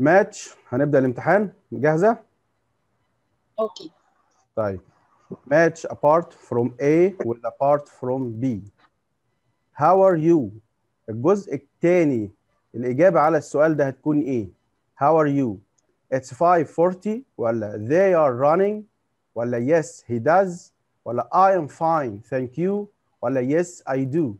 ماتش هنبدا الامتحان جاهزه اوكي طيب match apart from A ولا apart from B how are you الجزء الثاني الإجابة على السؤال ده هتكون إيه how are you it's 5:40 ولا they are running ولا yes he does ولا I am fine thank you ولا yes I do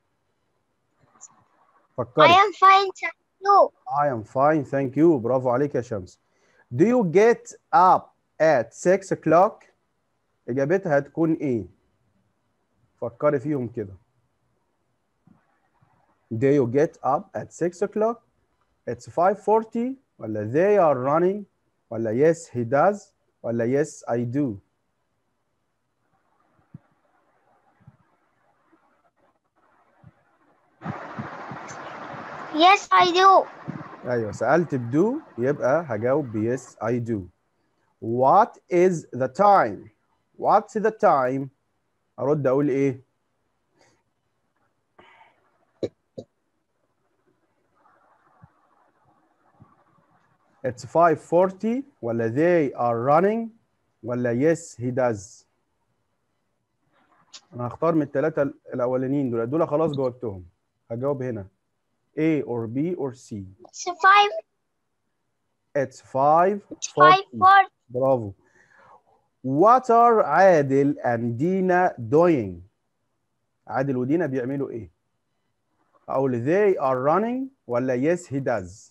I فكري am fine, thank you. I am fine thank you برافو عليك يا شمس Do you get up at 6 o'clock إجابتها هتكون إيه؟ فكري فيهم كده Do you get up at 6 o'clock? It's 5:40 ولا they are running ولا yes he does ولا yes I do Yes, I do. ايوه سألت بدو يبقى هجاوب ب yes I do What is the time? What's the time? أرد أقول إيه؟ It's 5:40 ولا they are running ولا yes he does أنا هختار من الثلاثة الأولانيين دول دول خلاص جاوبتهم هجاوب هنا A or B or C It's five, It's 5 five, four. برافو What are عادل and Dina doing? عادل ودينا بيعملوا ايه؟ اقول they are running ولا yes he does؟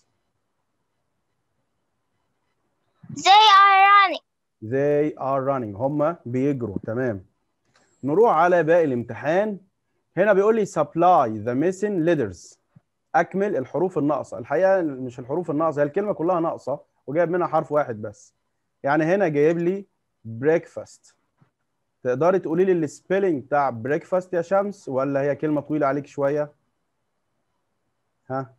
They are running. they are running هما بيجروا تمام نروح على باقي الامتحان هنا بيقول لي supply the missing letters اكمل الحروف الناقصه الحقيقه مش الحروف الناقصه هي الكلمه كلها ناقصه وجايب منها حرف واحد بس يعني هنا جايب لي breakfast تقدري تقولي لي السبيلنج بتاع breakfast يا شمس ولا هي كلمه طويله عليك شويه ها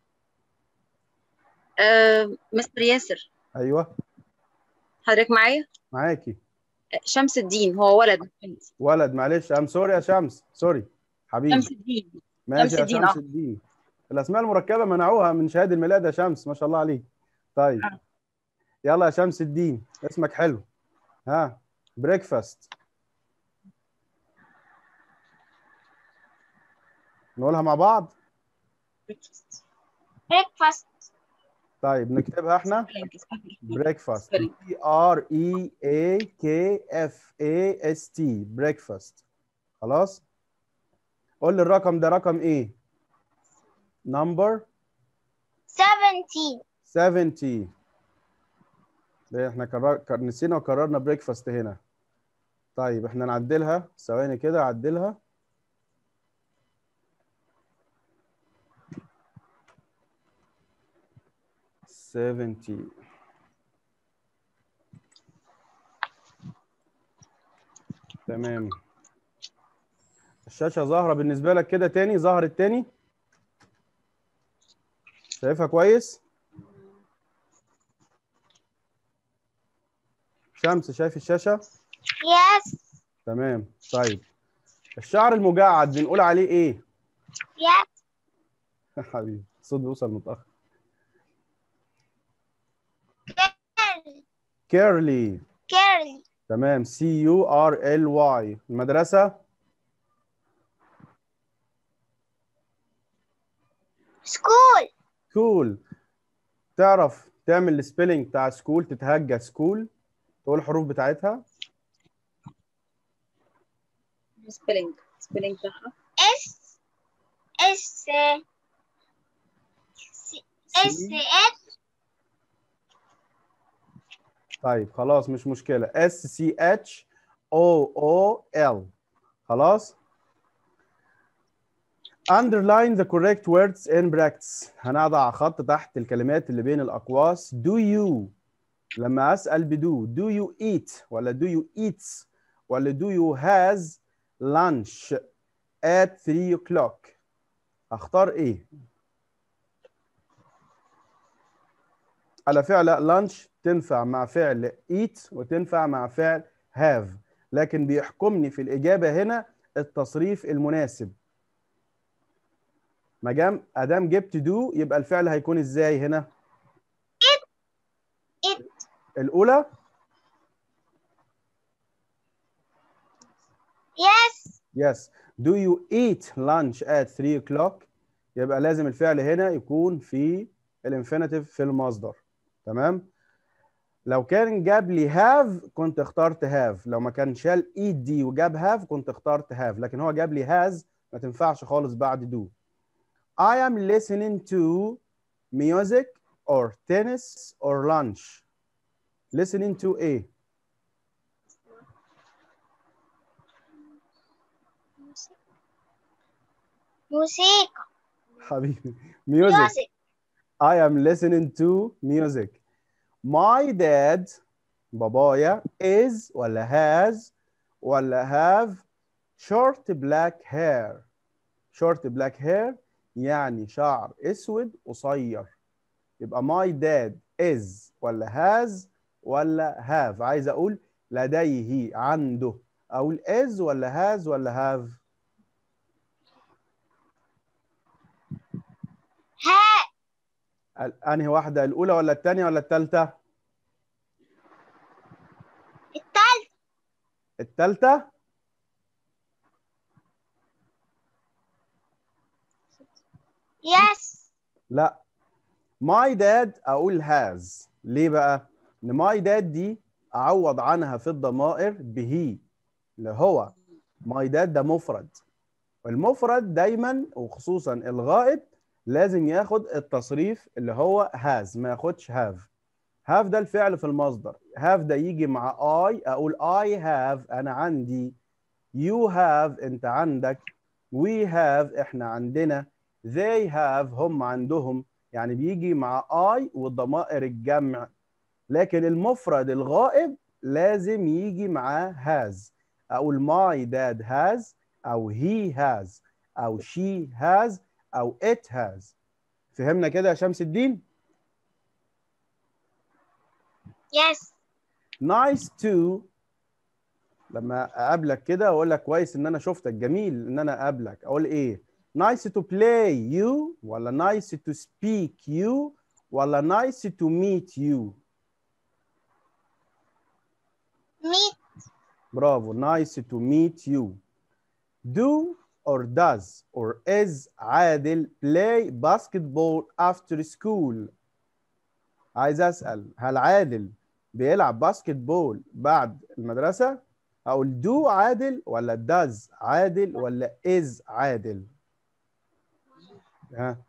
آه، مستر ياسر ايوه حضرتك معايا معاكي شمس الدين هو ولد مش بنت. ولد معلش ام سوري يا شمس سوري حبيبي شمس الدين ماشي شمس يا الدين، شمس آه. الدين الاسماء المركبه منعوها من شهاده الميلاد يا شمس ما شاء الله عليك طيب آه. يلا يا شمس الدين اسمك حلو ها بريكفاست نقولها مع بعض Breakfast. طيب نكتبها احنا بريكفاست بي ار اي اي كي اف اي اس تي بريكفاست خلاص قول لي الرقم ده رقم ايه نمبر 70. 70 ده احنا كرر... كر... نسينا وكررنا بريكفاست هنا طيب احنا نعدلها ثواني كده اعدلها seventy تمام الشاشة ظاهرة بالنسبة لك كده تاني ظهرت تاني شايفها كويس شمس شايف الشاشة Yes. تمام طيب الشعر المجعد بنقول عليه ايه Yes. حبيبي الصوت بيوصل متأخر Curly. كيرلي Curly. تمام سي يو ار ال واي المدرسة School. كول تعرف تعمل السبيلنج بتاع سكول تتهجى سكول تقول الحروف بتاعتها سبيلنج سبيلنج بتاعها S. S. S. S. طيب خلاص مش مشكلة اس سي اتش او او ال خلاص underline the correct words in brackets هنضع خط تحت الكلمات اللي بين الأقواس do you لما أسأل بدو do you eat ولا do you eats ولا do you has lunch at 3 o'clock أختار إيه؟ على فعل lunch تنفع مع فعل eat وتنفع مع فعل have لكن بيحكمني في الإجابة هنا التصريف المناسب ما جام ادام جبت do يبقى الفعل هيكون ازاي هنا الاولى Yes. Yes. Do you eat lunch at 3 o'clock? يبقى لازم الفعل هنا يكون في الانفينيتيف في المصدر تمام؟ لو كان جاب لي have كنت اخترت have لو ما كان شال eat دي وجاب have كنت اخترت have لكن هو جاب لي has ما تنفعش خالص بعد do I am listening to music or tennis or lunch listening to ايه؟ موسيقى. حبيبي music Music. I am listening to music. My dad بابايا is ولا has ولا have short black hair. Short black hair يعني شعر اسود قصير. يبقى my dad is ولا has ولا have. عايز اقول لديه عنده. اقول is ولا has ولا have. ها. ال- انهي واحدة الأولى ولا الثانية ولا الثالثة؟ التالت. الثالثة Yes. لا my dad اقول has ليه بقى ان my dad دي اعوض عنها في الضمائر به اللي هو my dad ده مفرد المفرد دايما وخصوصا الغائب لازم ياخد التصريف اللي هو has ما ياخدش have have ده الفعل في المصدر have ده يجي مع I اقول I have انا عندي you have انت عندك we have احنا عندنا they have هم عندهم يعني بيجي مع I والضمائر الجمع لكن المفرد الغائب لازم يجي معاه has أقول my dad has أو he has أو she has أو it has فهمنا كده يا شمس الدين؟ Yes. nice to لما اقابلك كده واقول لك كويس ان انا شفتك جميل ان انا اقابلك اقول ايه nice to play you ولا nice to speak you ولا nice to meet you Meet. برافو nice to meet you do or does or is عادل play basketball after school عايز اسال هل عادل بيلعب باسكت بول بعد المدرسه اقول do عادل ولا does عادل ولا is عادل ها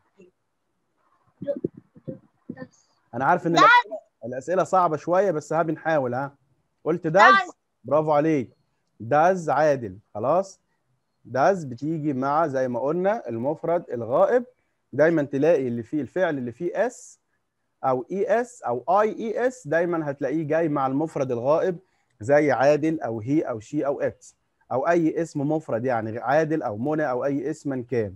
انا عارف ان الأسئلة- الاسئله صعبه شويه بس ها بنحاول ها قلت does Does. برافو عليك does عادل خلاص does بتيجي مع زي ما قلنا المفرد الغائب دايما تلاقي اللي فيه الفعل اللي فيه اس او اي اس او اي اي اس دايما هتلاقيه جاي مع المفرد الغائب زي عادل او هي او شي او ات او اي اسم مفرد يعني عادل او منى او اي اسما كان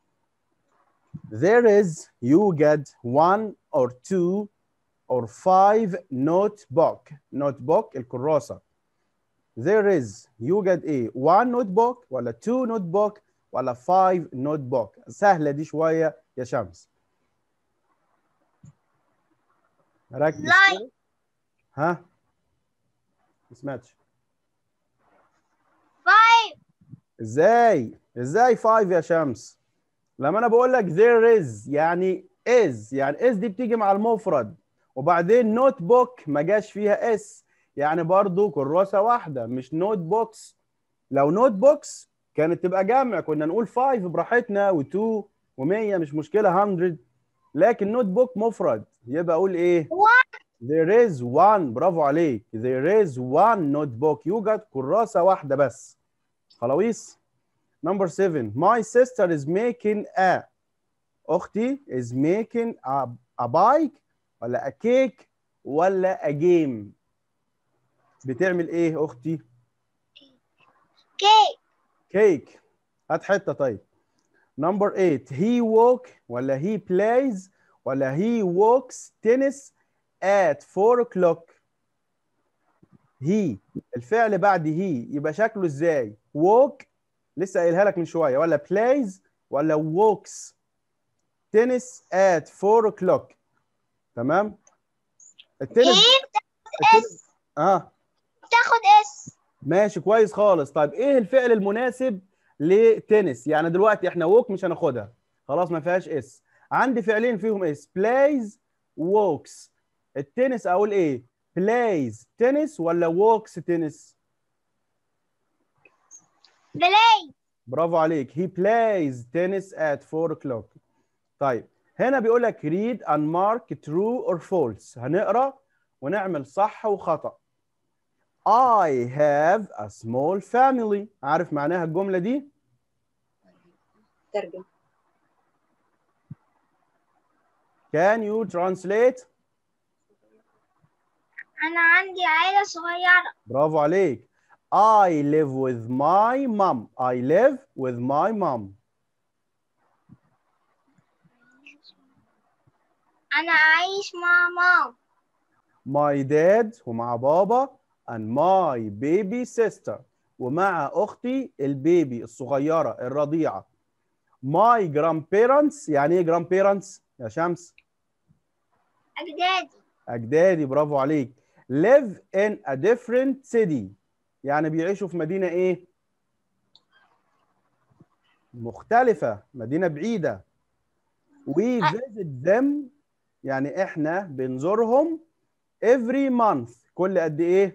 there is يوجد one or two or five notebook notebook الكراسة there is يوجد ايه one notebook ولا two notebook ولا five notebook سهلة دي شوية يا شمس ركز Like. كده. ها ما سمعتش Five. ازاي ازاي 5 يا شمس لما انا بقول لك there is يعني is يعني is دي بتيجي مع المفرد وبعدين نوت بوك ما جاش فيها اس يعني برضو كراسه واحده مش نوت بوكس لو نوت بوكس كانت تبقى جمع كنا نقول 5 براحتنا و2 و100 مش مشكله 100 لكن نوت بوك مفرد يبقى اقول ايه there is one برافو عليك there is one notebook يوجد كراسه واحده بس خلاويص number 7 my sister is making a اختي is making a, a bike ولا a cake ولا a game بتعمل ايه اختي Cake. كيك هات حته طيب نمبر 8 he walk ولا he plays ولا he walks tennis at 4 o'clock he الفعل بعد he يبقى شكله ازاي walk لسه قايلها لك من شويه ولا plays ولا walks tennis at 4 o'clock تمام التنس He اس اه بتاخد اس ماشي كويس خالص طيب ايه الفعل المناسب لتنس يعني دلوقتي احنا ووك مش هناخدها خلاص ما فيهاش اس عندي فعلين فيهم اس بلايز ووكس التنس اقول ايه بلايز تنس ولا ووكس تنس بلاي برافو عليك he plays tennis at 4 o'clock طيب هنا بيقول لك read and mark true or false هنقرا ونعمل صح وخطأ I have a small family عارف معناها الجملة دي ترجم can you translate انا عندي عيلة صغيرة برافو عليك I live with my mom I live with my mom انا عايش مع ماما my dad ومع بابا and my baby sister ومع أختي البيبي الصغيرة الرضيعة my grandparents يعني إيه grandparents يا شمس اجدادي أجدادي برافو عليك live in a different city يعني بيعيشوا في مدينة إيه مختلفة مدينة بعيدة we visit them يعني إحنا بنزورهم every month كل قد إيه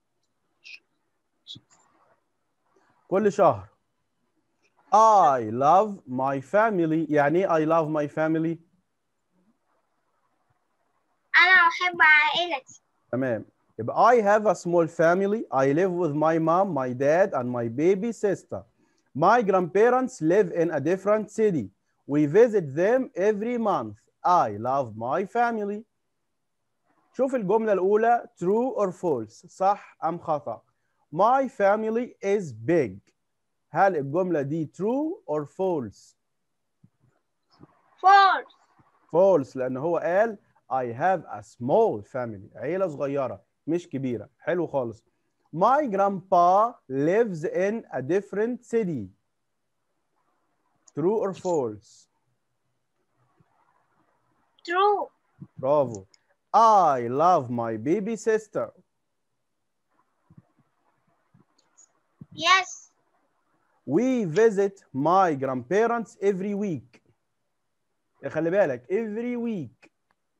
كل شهر I love my family يعني ايه I love my family انا احب عائلتي تمام يبقى I have a small family I live with my mom my dad and my baby sister my grandparents live in a different city we visit them every month I love my family شوف الجملة الأولى true or false صح أم خطأ my family is big هل الجملة دي true or false فورس false لأن هو قال I have a small family عيلة صغيرة مش كبيرة حلو خالص My grandpa lives in a different city True or false ترو برافو I love my baby sister يس We visit my grandparents every week خلي بالك every week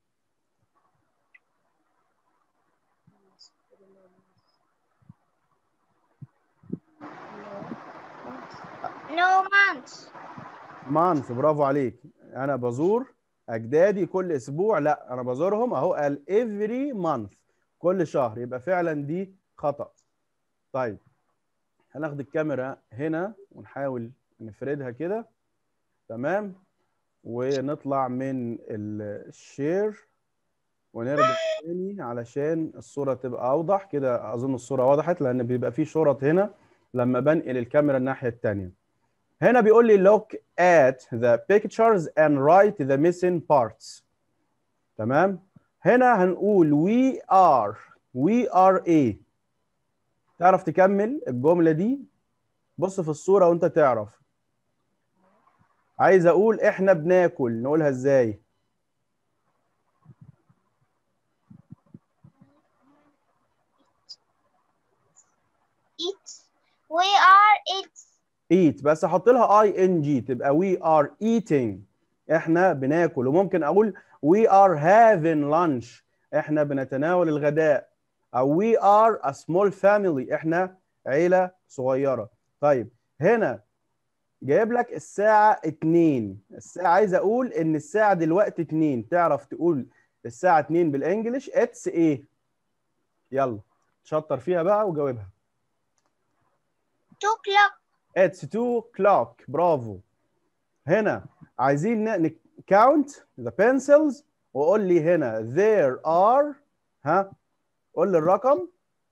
نو مانث month برافو عليك انا بزور اجدادي كل اسبوع لا انا بزورهم اهو قال every month كل شهر يبقى فعلا دي خطأ طيب هناخد الكاميرا هنا ونحاول نفردها كده تمام ونطلع من ال- الشير ونرجع تاني علشان الصورة تبقى أوضح كده أظن الصورة وضحت لأن بيبقى في شرط هنا لما بنقل الكاميرا الناحية التانية هنا بيقول لي look at the pictures and write the missing parts تمام هنا هنقول we are we are a تعرف تكمل الجملة دي بص في الصورة وانت تعرف عايز اقول احنا بناكل نقولها ازاي eat we are it eat بس احط لها اي ان جي تبقى we are eating احنا بناكل وممكن اقول we are having lunch احنا بنتناول الغداء او we are a small family احنا عيلة صغيرة طيب هنا جايب لك الساعة 2 الساعة عايز اقول ان الساعة دلوقتي 2 تعرف تقول الساعة 2 بالانجلش اتس ايه يلا شطر فيها بقى وجاوبها two o'clock It's 2 o'clock برافو هنا عايزين ن- count the pencils وقول لي هنا there are ها قول لي الرقم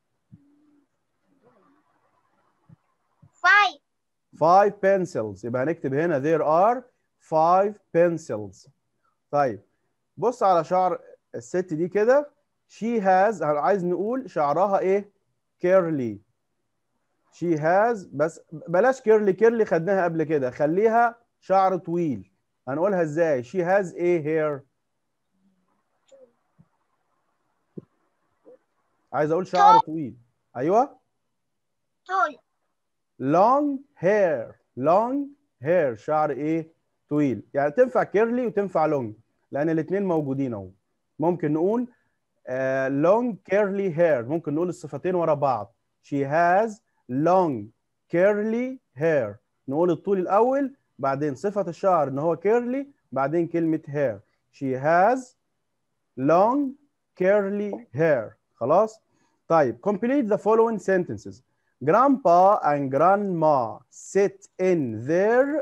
five 5 pencils يبقى هنكتب هنا there are 5 pencils طيب بص على شعر الست دي كده she has عايز نقول شعرها ايه curly she has بس بلاش كيرلي كيرلي خدناها قبل كده خليها شعر طويل هنقولها ازاي she has a hair عايز اقول شعر طويل ايوه tall long hair long hair شعر ايه طويل يعني تنفع كيرلي وتنفع لونج لان الاثنين موجودين اهو ممكن نقول آه long curly hair ممكن نقول الصفتين ورا بعض she has long curly hair نقول الطول الاول بعدين صفة الشعر ان هو curly بعدين كلمة hair she has long curly hair خلاص طيب complete the following sentences grandpa and grandma sit in their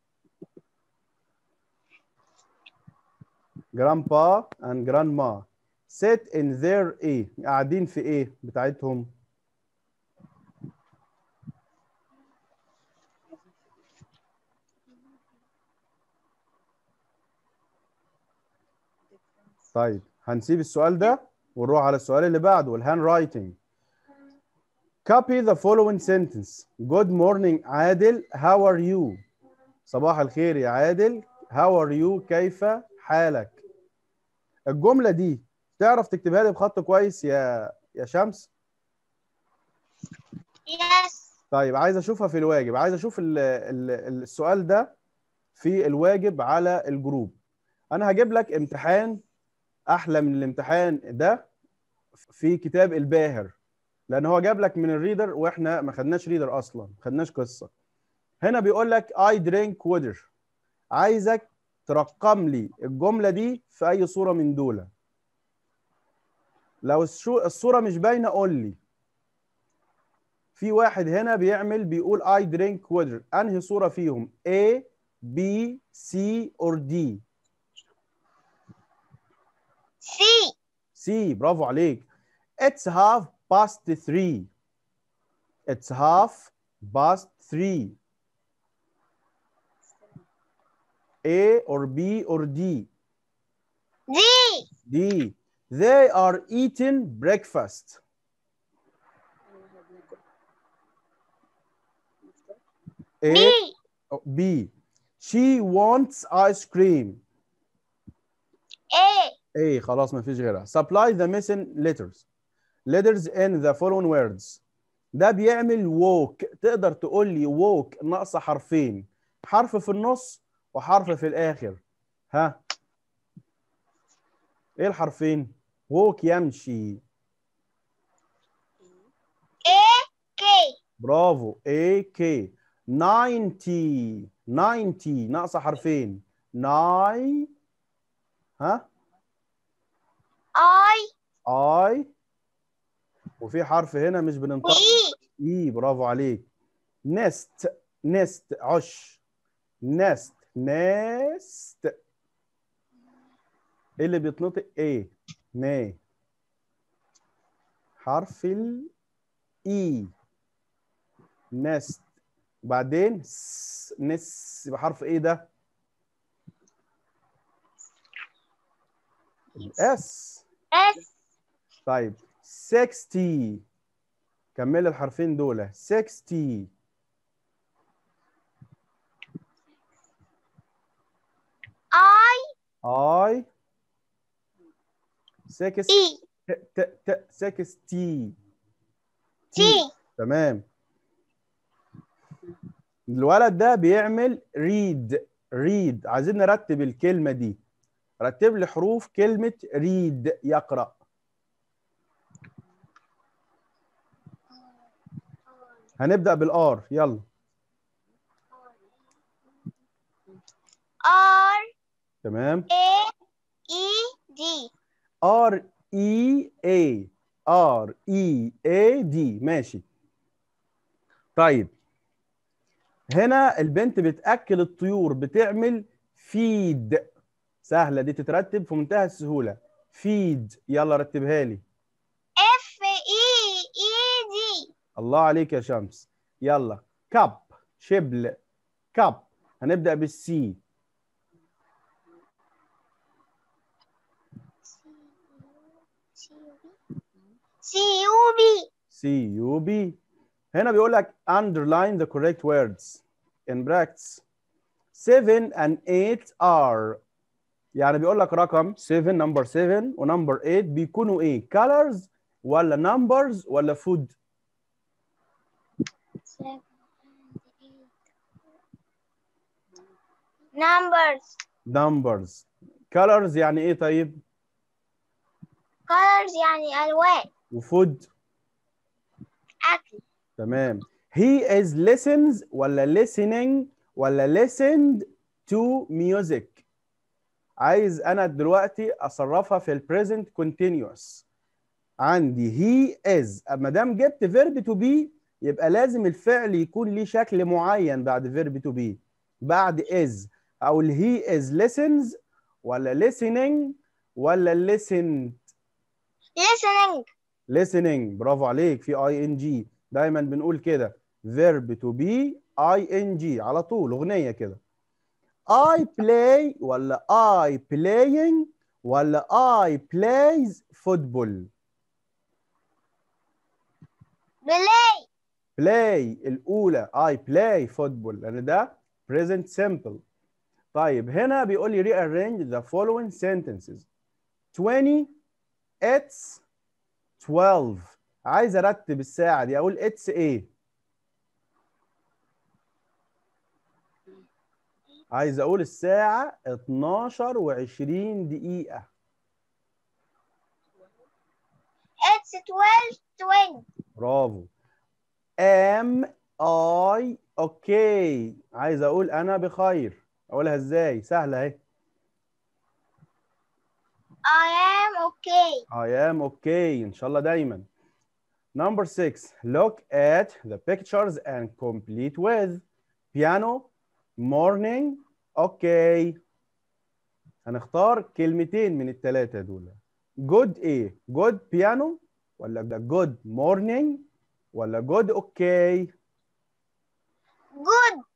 grandpa and grandma sit in their ايه قاعدين في ايه بتاعتهم طيب هنسيب السؤال ده ونروح على السؤال اللي بعده الهاند رايتنج copy the following sentence good morning عادل how are you صباح الخير يا عادل how are you كيف حالك الجملة دي تعرف تكتبها لي بخط كويس يا يا شمس yes طيب عايز اشوفها في الواجب عايز اشوف ال ال السؤال ده في الواجب على الجروب انا هجيب لك امتحان احلى من الامتحان ده في كتاب الباهر لان هو جاب لك من الريدر واحنا ما خدناش ريدر اصلا ما خدناش قصه هنا بيقول لك I drink water عايزك ترقم لي الجمله دي في اي صوره من دول لو الشو- الصوره مش باينه قول لي في واحد هنا بيعمل بيقول I drink water انهي صوره فيهم A B C or D C C برافو عليك It's half past three It's half past three A or B or D D D They are eating breakfast A B or B She wants ice cream A A خلاص ما فيش غيرها supply the missing letters letters in the following words ده بيعمل walk تقدر تقول لي walk ناقصه حرفين حرف في النص وحرف في الاخر ها ايه الحرفين walk يمشي A K برافو A K 90 90 ناقصه حرفين ناي ها I اي وفي حرف هنا مش بننطق E اي برافو عليك نست نست عش نست نست ايه اللي بيتنطق ايه نا حرف الاي نست وبعدين س نس يبقى حرف ايه ده الاس S طيب 60 كمل الحرفين دول 60 I اي 6 E ت ت ت 60 T تمام الولد ده بيعمل ريد ريد عايزين نرتب الكلمة دي رتب لي حروف كلمة ريد يقرأ هنبدأ بالآر يلا R تمام A E D ار اي اي ار اي اي دي ماشي طيب هنا البنت بتاكل الطيور بتعمل فيد سهله دي تترتب في منتهى السهوله فيد يلا رتبها لي F E E D الله عليك يا شمس يلا كاب شبل كاب هنبدا بالسي C U B سي يو بي هنا بيقول لك underline the correct words in brackets 7 and 8 are يعني بيقول لك رقم 7 number 7 ونمبر 8 بيكونوا ايه colors ولا numbers ولا food numbers numbers colors يعني ايه طيب colors يعني ألوان وفود أكل تمام he is listens ولا listening ولا listened to music عايز انا دلوقتي اصرفها في البريزنت continuous عندي he is ما دام جبت verb to be يبقى لازم الفعل يكون ليه شكل معين بعد verb to be بعد is او ال he is listens ولا listening ولا listened listening listening برافو عليك في اي ان جي دايما بنقول كده verb to be اي ان جي على طول اغنيه كده I play ولا I playing ولا I plays football play play الأولى I play football لأن ده present simple طيب هنا بيقول لي rearrange the following sentences 20 it's 12 عايز أرتب الساعة دي أقول it's إيه عايز أقول الساعة 12 و20 دقيقة it's 12 20 برافو am I okay عايز اقول انا بخير اقولها ازاي سهله اهي I am okay I am okay ان شاء الله دايما number 6 look at the pictures and complete with piano morning okay هنختار كلمتين من الثلاثه دول good ايه good piano ولا good morning ولا good okay good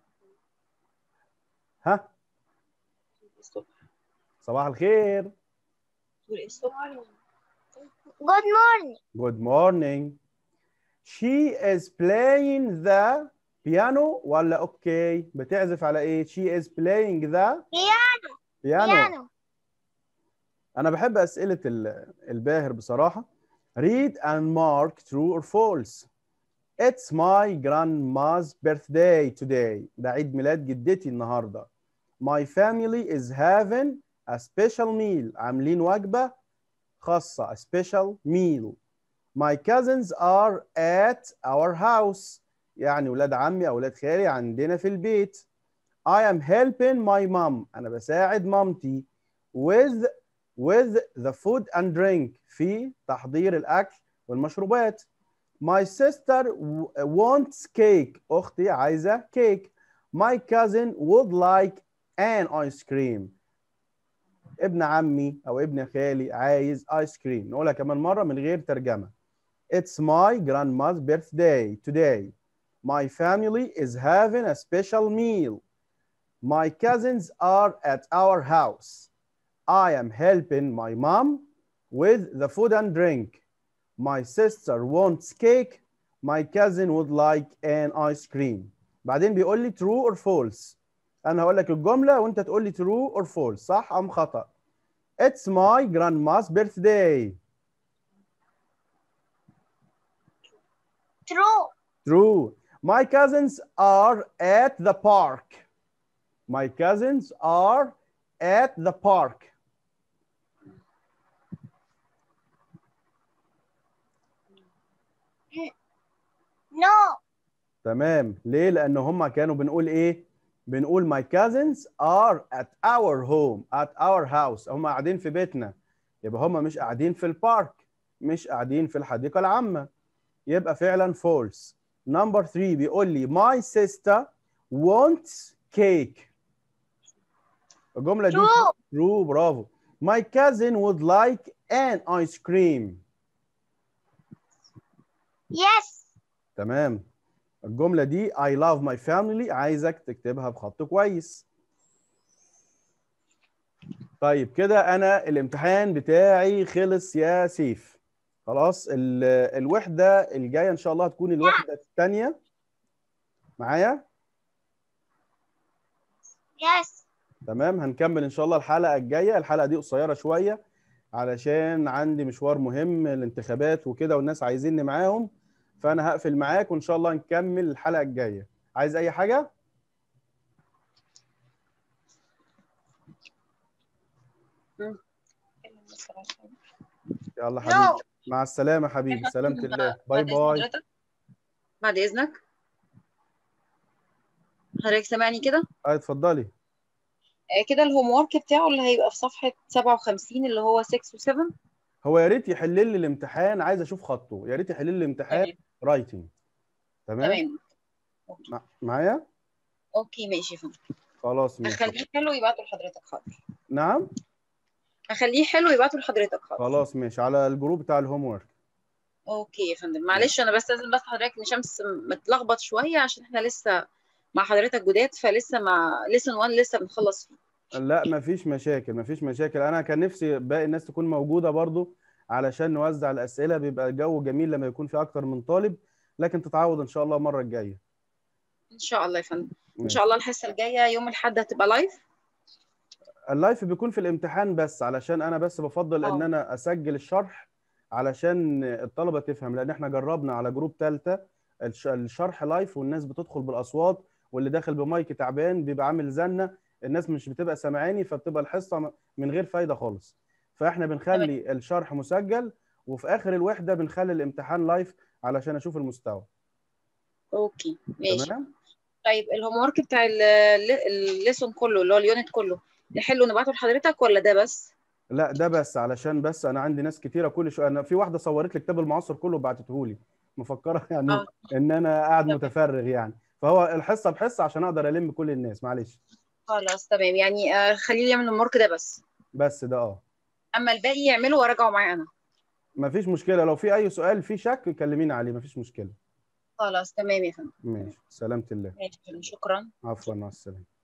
ها الصبح صباح الخير تقول ايه الصبح good morning Good morning. She is playing the piano ولا اوكي بتعزف على ايه؟ She is playing the piano piano. piano انا بحب اسئله ال- الباهر بصراحه. Read and mark true or false. It's my grandma's birthday today. ده عيد ميلاد جدتي النهارده. My family is having a special meal. عاملين وجبه خاصه a special meal. My cousins are at our house. يعني ولاد عمي او ولاد خالي عندنا في البيت. I am helping my mom. انا بساعد مامتي with with the food and drink في تحضير الاكل والمشروبات. My sister w- wants cake. اختي عايزه كيك. My cousin would like an ice cream. ابن عمي او ابن خالي عايز ايس كريم نقولها كمان مره من غير ترجمه It's my grandma's birthday today. My family is having a special meal. My cousins are at our house. I am helping my mom with the food and drink. My sister wants cake. My cousin would like an ice cream. بعدين بيقول لي true or false. انا هقول لك الجمله وانت تقول لي true or false صح ام خطا It's my grandma's birthday. true True. My cousins are at the park. My cousins are at the park. no تمام ليه لان هم كانوا بنقول ايه بنقول my cousins are at our home at our house هم قاعدين في بيتنا يبقى هم مش قاعدين في البارك مش قاعدين في الحديقه العامه يبقى فعلا false number 3 بيقول لي my sister wants cake الجمله دي True. true برافو my cousin would like an ice cream yes تمام الجملة دي I love my family عايزك تكتبها بخط كويس طيب كده أنا الامتحان بتاعي خلص يا سيف خلاص ال- الوحدة الجاية إن شاء الله هتكون الوحدة الثانية معايا yes تمام هنكمل إن شاء الله الحلقة الجاية الحلقة دي قصيرة شوية علشان عندي مشوار مهم الانتخابات وكده والناس عايزيني معاهم فانا هقفل معاك وان شاء الله نكمل الحلقه الجايه عايز اي حاجه يلا حبيبي No. مع السلامه حبيبي سلامه الله باي بعد إذن باي حضرتك. بعد اذنك حضرتك سامعني كده اه اتفضلي آه، كده الهوم ورك بتاعه اللي هيبقى في صفحة 57 اللي هو 6 و7 هو يا ريت يحل لي الامتحان عايز اشوف خطه يا ريت يحل لي الامتحان تمام رايتنج تمام تمام مع- معايا اوكي ماشي يا فندم خلاص ماشي هخليه حلو يبعته لحضرتك حاضر نعم هخليه حلو يبعته لحضرتك حاضر خلاص ماشي على الجروب بتاع الهوم ورك اوكي يا فندم معلش انا بس لازم بس حضرتك ان شمس متلخبط شويه عشان احنا لسه مع حضرتك جداد فلسه مع ليسن 1 لسه بنخلص فيه لا مفيش مشاكل مفيش مشاكل انا كان نفسي باقي الناس تكون موجوده برضو علشان نوزع الاسئله بيبقى الجو جميل لما يكون في اكتر من طالب لكن تتعود ان شاء الله المره الجايه ان شاء الله يا فندم ان ماشي. شاء الله الحصه الجايه يوم الاحد هتبقى لايف اللايف بيكون في الامتحان بس علشان انا بس بفضل ان آه. انا اسجل الشرح علشان الطلبه تفهم لان احنا جربنا على جروب ثالثه الشرح لايف والناس بتدخل بالاصوات واللي داخل بمايك تعبان بيبقى عامل زنه الناس مش بتبقى سامعاني فبتبقى الحصه من غير فايده خالص فاحنا بنخلي الشرح مسجل وفي اخر الوحده بنخلي الامتحان لايف علشان اشوف المستوى اوكي ماشي تمام طيب الهوم ورك بتاع الليسون كله اللي هو اليونت كله نحله نبعته لحضرتك ولا ده بس لا ده بس علشان بس انا عندي ناس كتيره كل شويه انا في واحده صورت لي كتاب المعاصر كله وبعتته لي مفكره يعني آه. ان انا قاعد تمام. متفرغ يعني فهو الحصه بحصه عشان اقدر الم كل الناس معلش خلاص تمام يعني آه خليه يعمل الهوم ورك ده بس بس ده اه اما الباقي يعمله وراجعه معايا انا مفيش مشكله لو في اي سؤال في شك كلميني عليه مفيش مشكله خلاص تمام يا فندم ماشي سلامه الله ماشي شكرا عفوا مع السلامه